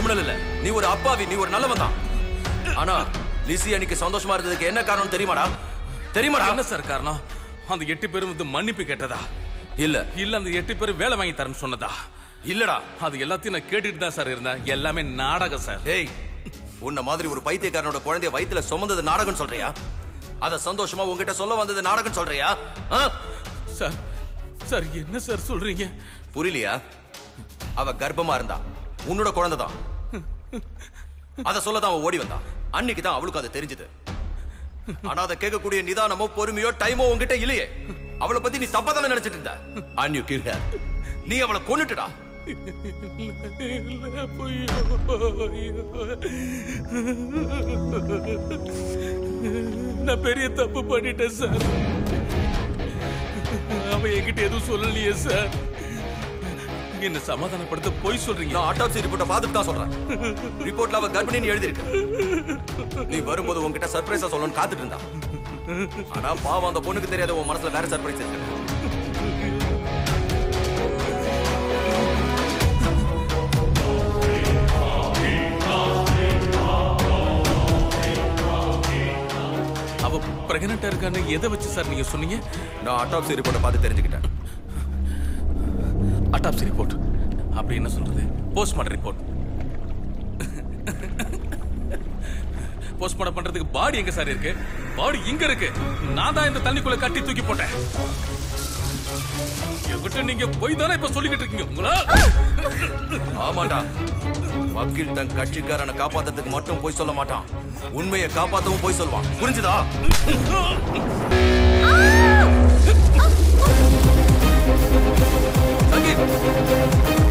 Criminal இல்ல நீ ஒரு அப்பாவி நீ ஒரு நல்லவன் தான் ஆனா லிசி அன்னைக்கு சந்தோஷமா இருந்ததுக்கு என்ன காரணம் தெரியுமாடா தெரியுமாடா என்ன சார் காரணம் அந்த எட்டு பேரும் வந்து மன்னிப்பு கேட்டதா இல்ல இல்ல அந்த எட்டு பேரும் வேலை வாங்கி தரேன்னு சொன்னதா இல்லடா அது எல்லாத்தையும் நான் கேட்டுட்டு தான் சார் இருந்தேன் எல்லாமே நாடகம் சார் டேய் உன்ன மாதிரி ஒரு பைத்தியக்காரனோட குழந்தைய வயித்துல சுமந்தது நாடகம் சொல்றியா அத சந்தோஷமா உன்கிட்ட சொல்ல வந்தது நாடகம் சொல்றியா ஆ? சார் சார் என்ன சார் சொல்றீங்க புரியலையா அவ கர்ப்பமா இருந்தா உன்னோட குழந்தை தான் அத சொல்லதான் அவ ஓடி வந்தா அன்னைக்கு தான் அவளுக்கு அது தெரிஞ்சது ஆனா அதை கேட்கக்கூடிய நிதானமோ பொறுமையோ டைமோ உன்கிட்ட இல்லையே அவளை பத்தி நீ தப்பா தானே நினைச்சிட்டு இருந்த அன் யூ கில் நீ அவளை கொன்னுட்டுடா நான் பெரிய தப்பு பண்ணிட்டேன் சார் அவன் என்கிட்ட எதுவும் சொல்லலையே சார் என்ன சமாதானப்படுத்த போய் சொல்றீங்க நான் ஆட்டோப்சி ரிப்போர்ட்டை பார்த்துட்டு தான் சொல்றேன் ரிப்போர்ட்ல அவ கர்ப்பிணின்னு எழுதிருக்கு நீ வரும்போது உன்கிட்ட சர்ப்ரைஸா சொல்லணும்னு காத்துட்டு இருந்தா ஆனா பாவம் அந்த பொண்ணுக்கு தெரியாத உன் மனசுல வேற சர்ப்ரைஸ் இருக்கு அவ பிரெக்னண்டா இருக்கான்னு எதை வச்சு சார் நீங்க சொன்னீங்க நான் ஆட்டோப்சி ரிப்போர்ட்டை பார்த்து தெரிஞ்சுக்கிட்டேன் அட்டாப்சி ரிப்போர்ட் அப்படி என்ன சொல்றது போஸ்ட்மார்ட்டம் ரிப்போர்ட் போஸ்ட்மார்ட்டம் பண்றதுக்கு பாடி எங்க சார் இருக்கு பாடி இங்க இருக்கு நான் தான் இந்த தண்ணிக்குள்ள கட்டி தூக்கி போட்டேன் என்கிட்ட நீங்க போய் தானே இப்ப சொல்லிக்கிட்டு இருக்கீங்க உங்களா ஆமாண்டா வக்கீல் தன் கட்சிக்காரனை காப்பாத்துறதுக்கு மட்டும் போய் சொல்ல மாட்டான் உண்மையை காப்பாத்தவும் போய் சொல்லுவான் புரிஞ்சுதா சங்கீத்